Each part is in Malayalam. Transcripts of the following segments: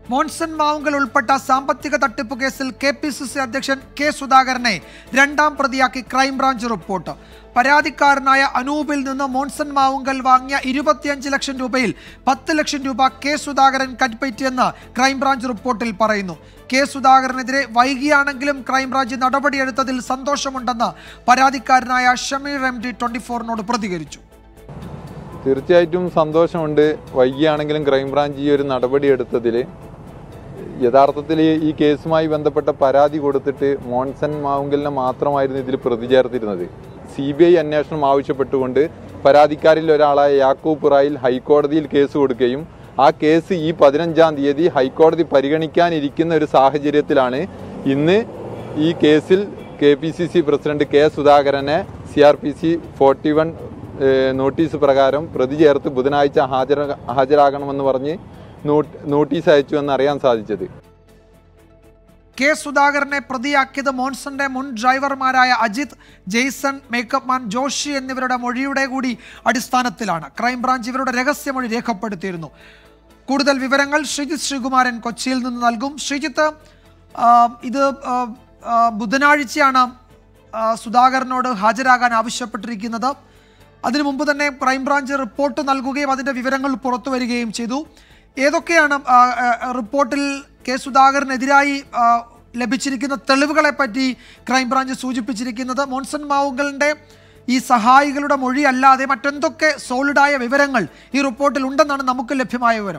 മോൺസൺ മാവുങ്കൽ ഉൾപ്പെട്ട സാമ്പത്തിക തട്ടിപ്പ് കേസിൽ കെ പി സി സി അധ്യക്ഷൻ കെ സുധാകരനെ രണ്ടാം പ്രതിയാക്കി ക്രൈംബ്രാഞ്ച് റിപ്പോർട്ട് പരാതിക്കാരനായ അനൂപിൽ നിന്ന് മോൺസൺ മാവുങ്കൽ വാങ്ങിയ ഇരുപത്തിയഞ്ച് ലക്ഷം രൂപയിൽ പത്ത് ലക്ഷം രൂപ കെ സുധാകരൻ കൈപ്പറ്റിയെന്ന് ക്രൈംബ്രാഞ്ച് റിപ്പോർട്ടിൽ പറയുന്നു കെ സുധാകരനെതിരെ വൈകിയാണെങ്കിലും ക്രൈംബ്രാഞ്ച് നടപടിയെടുത്തതിൽ സന്തോഷമുണ്ടെന്ന് പരാതിക്കാരനായ ഷമീർ എം ഡി ട്വന്റി ഫോറിനോട് പ്രതികരിച്ചു തീർച്ചയായിട്ടും സന്തോഷമുണ്ട് വൈകിയാണെങ്കിലും ക്രൈംബ്രാഞ്ച് ഈ ഒരു നടപടി എടുത്തതിൽ യഥാർത്ഥത്തിൽ ഈ കേസുമായി ബന്ധപ്പെട്ട പരാതി കൊടുത്തിട്ട് മോൺസൺ മാവുങ്കലിനെ മാത്രമായിരുന്നു ഇതിൽ പ്രതി ചേർത്തിരുന്നത് സി ബി ഐ അന്വേഷണം ആവശ്യപ്പെട്ടുകൊണ്ട് പരാതിക്കാരിൽ ഒരാളായ യാക്കൂബ് പുറായിൽ ഹൈക്കോടതിയിൽ കേസ് കൊടുക്കുകയും ആ കേസ് ഈ പതിനഞ്ചാം തീയതി ഹൈക്കോടതി പരിഗണിക്കാനിരിക്കുന്ന ഒരു സാഹചര്യത്തിലാണ് ഇന്ന് ഈ കേസിൽ K P C C president K സുധാകരനെ C R P C forty one notice പ്രകാരം പ്രതി ചേർത്ത് ബുധനാഴ്ച ഹാജര ഹാജരാകണമെന്ന് പറഞ്ഞ് നോട്ട് നോട്ടീസ് അയച്ചു എന്ന് അറിയാൻ സാധിച്ചത് കെ സുധാകരനെ പ്രതിയാക്കിയത് മോൺസന്റെ മുൻ ഡ്രൈവർമാരായ അജിത് ജെയ്സൺ മേക്കപ്പ് മാൻ ജോഷി എന്നിവരുടെ മൊഴിയുടെ കൂടി അടിസ്ഥാനത്തിലാണ് ക്രൈംബ്രാഞ്ച് ഇവരുടെ രഹസ്യമൊഴി രേഖപ്പെടുത്തിയിരുന്നു കൂടുതൽ വിവരങ്ങൾ ശ്രീജിത്ത് ശ്രീകുമാരൻ കൊച്ചിയിൽ നിന്ന് നൽകും ശ്രീജിത്ത് ആ, ഇത് ആ, ആ, ബുധനാഴ്ചയാണ് ആ, സുധാകരനോട് ഹാജരാകാൻ ആവശ്യപ്പെട്ടിരിക്കുന്നത് അതിനു മുമ്പ് തന്നെ ക്രൈംബ്രാഞ്ച് റിപ്പോർട്ട് നൽകുകയും അതിൻ്റെ വിവരങ്ങൾ പുറത്തു വരികയും ചെയ്തു ഏതൊക്കെയാണ് ആ, ആ, റിപ്പോർട്ടിൽ കെ സുധാകരനെതിരായി ആ, ലഭിച്ചിരിക്കുന്ന തെളിവുകളെ പറ്റി ക്രൈംബ്രാഞ്ച് സൂചിപ്പിച്ചിരിക്കുന്നത് മോൺസൺ മാവുങ്കലിൻ്റെ ഈ സഹായികളുടെ മൊഴി അല്ലാതെ മറ്റെന്തൊക്കെ സോളിഡായ വിവരങ്ങൾ ഈ റിപ്പോർട്ടിൽ ഉണ്ടെന്നാണ് നമുക്ക് ലഭ്യമായ വിവരം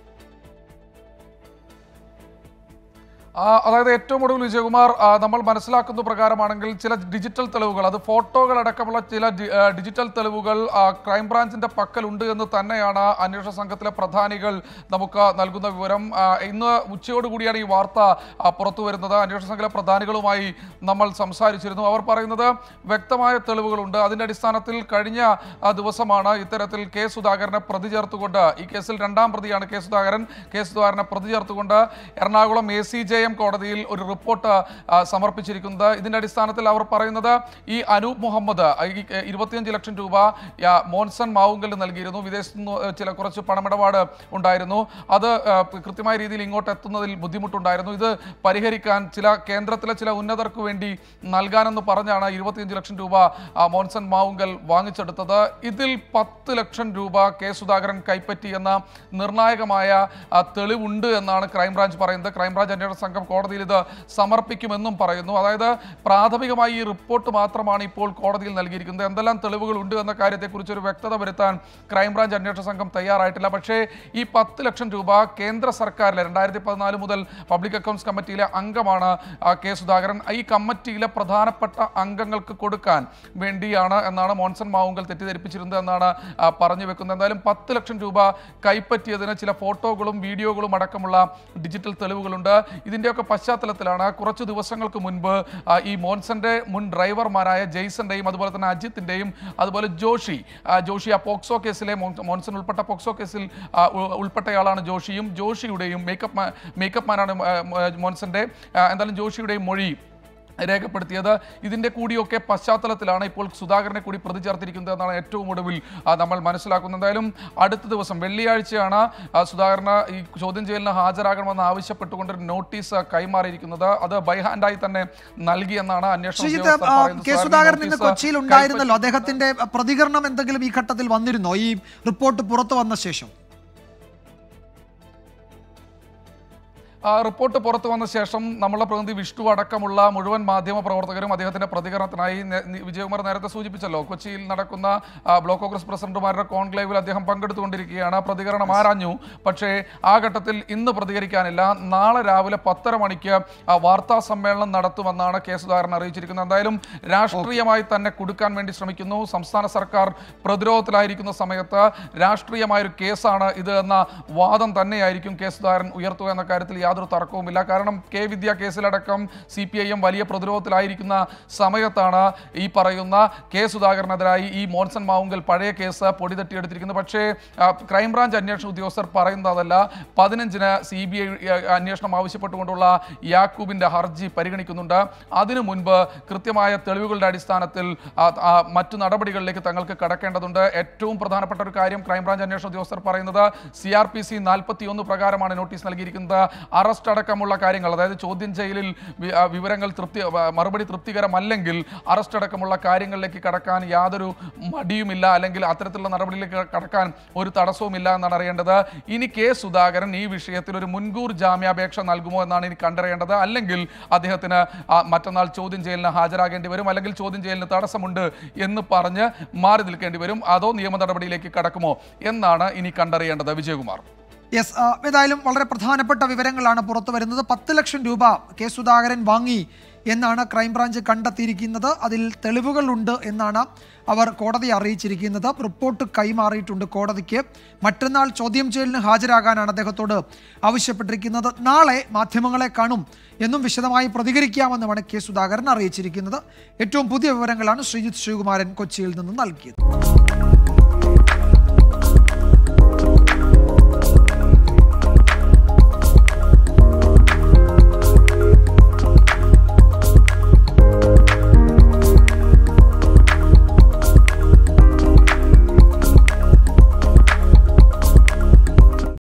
ആ, അതായത് ഏറ്റവും ഒടുവിൽ വിജയകുമാർ ആ, നമ്മൾ മനസ്സിലാക്കുന്ന പ്രകാരമാണെങ്കിൽ ചില ഡിജിറ്റൽ തെളിവുകൾ അത് ഫോട്ടോകൾ അടക്കമുള്ള ചില ഡി- ആ, ഡിജിറ്റൽ തെളിവുകൾ ആ, ക്രൈംബ്രാഞ്ചിന്റെ പക്കലുണ്ട് എന്ന് തന്നെയാണ് അന്വേഷണ സംഘത്തിലെ പ്രധാനികൾ നമുക്ക് നൽകുന്ന വിവരം ആ, ഇന്ന് ഉച്ചയോടുകൂടിയാണ് ഈ വാർത്ത ആ, പുറത്തു വരുന്നത് അന്വേഷണ സംഘത്തിലെ പ്രധാനികളുമായി നമ്മൾ സംസാരിച്ചിരുന്നു അവർ പറയുന്നത് വ്യക്തമായ തെളിവുകളുണ്ട് അതിന്റെ അടിസ്ഥാനത്തിൽ കഴിഞ്ഞ ആ, ദിവസമാണ് ഇത്തരത്തിൽ കെ സുധാകരനെ പ്രതി ചേർത്തുകൊണ്ട് ഈ കേസിൽ രണ്ടാം പ്രതിയാണ് കെ സുധാകരൻ കെ സുധാകരനെ പ്രതി ചേർത്തുകൊണ്ട് Ernakulam A C J M കോടതിയിൽ ഒരു റിപ്പോർട്ട് ആ, സമർപ്പിച്ചിരിക്കുന്നത് ഇതിന്റെ അടിസ്ഥാനത്തിൽ അവർ പറയുന്നത് ഈ അനൂപ് മുഹമ്മദ് ആ, ഈ ഏ, ഇരുപത്തിയഞ്ച് ലക്ഷം രൂപ ആ, മോൻസൺ മാവുങ്കലിന് നൽകിയിരുന്നു വിദേശത്ത് നിന്ന് ഏ, ചില കുറച്ച് പണമിടപാട് ഉണ്ടായിരുന്നു അത് ആ, കൃത്യമായ രീതിയിൽ ഇങ്ങോട്ട് എത്തുന്നതിൽ ബുദ്ധിമുട്ടുണ്ടായിരുന്നു ഇത് പരിഹരിക്കാൻ ചില കേന്ദ്രത്തിലെ ചില ഉന്നതർക്ക് വേണ്ടി നൽകാനെന്ന് പറഞ്ഞാണ് ഇരുപത്തിയഞ്ച് ലക്ഷം രൂപ ആ, മോൻസൺ മാവുങ്കൽ വാങ്ങിച്ചെടുത്തത് ഇതിൽ പത്ത് ലക്ഷം രൂപ കെ സുധാകരൻ കൈപ്പറ്റി എന്ന നിർണായകമായ ആ, തെളിവുണ്ട് എന്നാണ് ക്രൈംബ്രാഞ്ച് പറയുന്നത് ക്രൈംബ്രാഞ്ച് അന്വേഷണ സംഘം കോടതിയിൽ ഇത് സമർപ്പിക്കുമെന്നും പറയുന്നു അതായത് പ്രാഥമികമായി ഈ റിപ്പോർട്ട് മാത്രമാണ് ഇപ്പോൾ കോടതിയിൽ നൽകിയിരിക്കുന്നത് എന്തെല്ലാം തെളിവുകൾ ഉണ്ട് എന്ന കാര്യത്തെക്കുറിച്ച് ഒരു വ്യക്തത വരുത്താൻ ക്രൈംബ്രാഞ്ച് അന്വേഷണ സംഘം തയ്യാറായിട്ടില്ല പക്ഷേ ഈ പത്ത് ലക്ഷം രൂപ കേന്ദ്ര സർക്കാരിലെ രണ്ടായിരത്തി പതിനാല് മുതൽ പബ്ലിക് അക്കൗണ്ട്സ് കമ്മിറ്റിയിലെ അംഗമാണ് ആ, കെ സുധാകരൻ ഈ കമ്മിറ്റിയിലെ പ്രധാനപ്പെട്ട അംഗങ്ങൾക്ക് കൊടുക്കാൻ വേണ്ടിയാണ് എന്നാണ് മോൺസൺ മാവുങ്കൽ തെറ്റിദ്ധരിപ്പിച്ചിരുന്നത് എന്നാണ് ആ, പറഞ്ഞു വെക്കുന്നത് എന്തായാലും പത്ത് ലക്ഷം രൂപ കൈപ്പറ്റിയതിന് ചില ഫോട്ടോകളും വീഡിയോകളും അടക്കമുള്ള ഡിജിറ്റൽ തെളിവുകളുണ്ട് ഇതിൻ്റെയൊക്കെ പശ്ചാത്തലത്തിലാണ് കുറച്ച് ദിവസങ്ങൾക്ക് മുൻപ് ആ, ഈ മോൻസന്റെ മുൻ ഡ്രൈവർമാരായ ജെയ്സന്റെയും അതുപോലെ തന്നെ അജിത്തിന്റെയും അതുപോലെ ജോഷി ആ, ജോഷി ആ പോക്സോ കേസിലെ മോൻ- മോൻസൺ ഉൾപ്പെട്ട പോക്സോ കേസിൽ ആ, ഉ- ഉൾപ്പെട്ടയാളാണ് ജോഷിയും ജോഷിയുടെയും മേക്കപ്പ് മാ- മേക്കപ്പ് മാനാണ് ആ, മോ- മോൻസന്റെ ആ, എന്തായാലും ജോഷിയുടെയും മൊഴി രേഖപ്പെടുത്തിയത് ഇതിന്റെ കൂടിയൊക്കെ പശ്ചാത്തലത്തിലാണ് ഇപ്പോൾ സുധാകരനെ കൂടി പ്രതി ചേർത്തിരിക്കുന്നത് എന്നാണ് ഏറ്റവും ഒടുവിൽ ആ, നമ്മൾ മനസ്സിലാക്കുന്നത് എന്തായാലും അടുത്ത ദിവസം വെള്ളിയാഴ്ചയാണ് ആ, സുധാകരന് ഈ ചോദ്യം ചെയ്യലിന് ഹാജരാകണമെന്ന് ആവശ്യപ്പെട്ടുകൊണ്ട് ഒരു നോട്ടീസ് കൈമാറിയിരിക്കുന്നത് അത് ബൈ ഹാൻഡായി തന്നെ നൽകിയെന്നാണ് അന്വേഷണ ശ്രീജിത്ത് ഉദ്യോഗസ്ഥർ ആ, പറയുന്നത്. കെ സുധാകരൻ സുധാകരൻ ഇന്ന് നോട്ടീസ് കൊച്ചിയിൽ ഉണ്ടായിരുന്നല്ലോ അദ്ദേഹത്തിന്റെ പ്രതികരണം എന്തെങ്കിലും ഈ ഘട്ടത്തിൽ വന്നിരുന്നോ ഈ റിപ്പോർട്ട് പുറത്തു വന്ന ശേഷം ആ, റിപ്പോർട്ട് പുറത്തു വന്ന ശേഷം നമ്മളെ പ്രതിനിധി വിഷ്ണു അടക്കമുള്ള മുഴുവൻ മാധ്യമ പ്രവർത്തകരും അദ്ദേഹത്തിന്റെ പ്രതികരണത്തിനായി നേ- നി- വിജയകുമാർ നേരത്തെ സൂചിപ്പിച്ചല്ലോ കൊച്ചിയിൽ നടക്കുന്ന ആ, ബ്ലോക്ക് കോൺഗ്രസ് പ്രസിഡന്റുമാരുടെ കോൺക്ലേവിൽ അദ്ദേഹം പങ്കെടുത്തുകൊണ്ടിരിക്കുകയാണ് പ്രതികരണം ആരാഞ്ഞു പക്ഷേ ആ ഘട്ടത്തിൽ ഇന്ന് പ്രതികരിക്കാനില്ല നാളെ രാവിലെ പത്തര മണിക്ക് ആ, വാർത്താ സമ്മേളനം നടത്തുമെന്നാണ് കെ സുധാകരൻ അറിയിച്ചിരിക്കുന്നത് എന്തായാലും രാഷ്ട്രീയമായി തന്നെ കൊടുക്കാൻ വേണ്ടി ശ്രമിക്കുന്നു സംസ്ഥാന സർക്കാർ പ്രതിരോധത്തിലായിരിക്കുന്ന സമയത്ത് രാഷ്ട്രീയമായ ഒരു കേസാണ് ഇത് എന്ന വാദം തന്നെയായിരിക്കും കെ സുധാകരൻ ഉയർത്തുക എന്ന കാര്യത്തിൽ യാതൊരു യാതൊരു തർക്കവുമില്ല കാരണം കെ വിദ്യ കേസിലടക്കം സി പി ഐ എം വലിയ പ്രതിരോധത്തിലായിരിക്കുന്ന സമയത്താണ് ഈ പറയുന്ന കെ സുധാകരനെതിരായി ഈ മോൻസൺ മാവുങ്കൽ പഴയ കേസ് പൊടി തട്ടിയെടുത്തിരിക്കുന്നത് പക്ഷേ ആ, ക്രൈംബ്രാഞ്ച് അന്വേഷണ ഉദ്യോഗസ്ഥർ പറയുന്നതല്ല പതിനഞ്ചിന് സി ബി ഐ അന്വേഷണം ആവശ്യപ്പെട്ടുകൊണ്ടുള്ള യാക്കൂബിന്റെ ഹർജി പരിഗണിക്കുന്നുണ്ട് അതിനു മുൻപ് കൃത്യമായ തെളിവുകളുടെ അടിസ്ഥാനത്തിൽ ആ, ആ, മറ്റു നടപടികളിലേക്ക് തങ്ങൾക്ക് കടക്കേണ്ടതുണ്ട് ഏറ്റവും പ്രധാനപ്പെട്ട ഒരു കാര്യം ക്രൈംബ്രാഞ്ച് അന്വേഷണ ഉദ്യോഗസ്ഥർ പറയുന്നത് സി ആർ പി സി നാൽപ്പത്തിയൊന്ന് പ്രകാരമാണ് നോട്ടീസ് നൽകിയിരിക്കുന്നത് അറസ്റ്റ് അടക്കമുള്ള കാര്യങ്ങൾ അതായത് ചോദ്യം ചെയ്യലിൽ വി- ആ, വിവരങ്ങൾ തൃപ്തി ആ, മറുപടി തൃപ്തികരമല്ലെങ്കിൽ അറസ്റ്റ് അടക്കമുള്ള കാര്യങ്ങളിലേക്ക് കടക്കാൻ യാതൊരു മടിയുമില്ല അല്ലെങ്കിൽ അത്തരത്തിലുള്ള നടപടിയിലേക്ക് കടക്കാൻ ഒരു തടസ്സവുമില്ല എന്നാണ് അറിയേണ്ടത് ഇനി കെ സുധാകരൻ ഈ വിഷയത്തിൽ ഒരു മുൻകൂർ ജാമ്യാപേക്ഷ നൽകുമോ എന്നാണ് ഇനി കണ്ടറിയേണ്ടത് അല്ലെങ്കിൽ അദ്ദേഹത്തിന് ആ, മറ്റന്നാൾ ചോദ്യം ചെയ്യലിന് ഹാജരാകേണ്ടി വരും അല്ലെങ്കിൽ ചോദ്യം ചെയ്യലിന് തടസ്സമുണ്ട് എന്ന് പറഞ്ഞ് മാറി നിൽക്കേണ്ടി വരും അതോ നിയമ നടപടിയിലേക്ക് കടക്കുമോ എന്നാണ് ഇനി കണ്ടറിയേണ്ടത് വിജയകുമാർ യെസ് ആ, ഏതായാലും വളരെ പ്രധാനപ്പെട്ട വിവരങ്ങളാണ് പുറത്തു വരുന്നത് പത്ത് ലക്ഷം രൂപ കെ സുധാകരൻ വാങ്ങി എന്നാണ് ക്രൈംബ്രാഞ്ച് കണ്ടെത്തിയിരിക്കുന്നത് അതിൽ തെളിവുകളുണ്ട് എന്നാണ് അവർ കോടതിയെ അറിയിച്ചിരിക്കുന്നത് റിപ്പോർട്ട് കൈമാറിയിട്ടുണ്ട് കോടതിക്ക് മറ്റന്നാൾ ചോദ്യം ചെയ്യലിന് ഹാജരാകാനാണ് അദ്ദേഹത്തോട് ആവശ്യപ്പെട്ടിരിക്കുന്നത് നാളെ മാധ്യമങ്ങളെ കാണും എന്നും വിശദമായി പ്രതികരിക്കാമെന്നുമാണ് കെ സുധാകരൻ അറിയിച്ചിരിക്കുന്നത് ഏറ്റവും പുതിയ വിവരങ്ങളാണ് ശ്രീജിത്ത് ശിവകുമാരൻ കൊച്ചിയിൽ നിന്ന് നൽകിയത്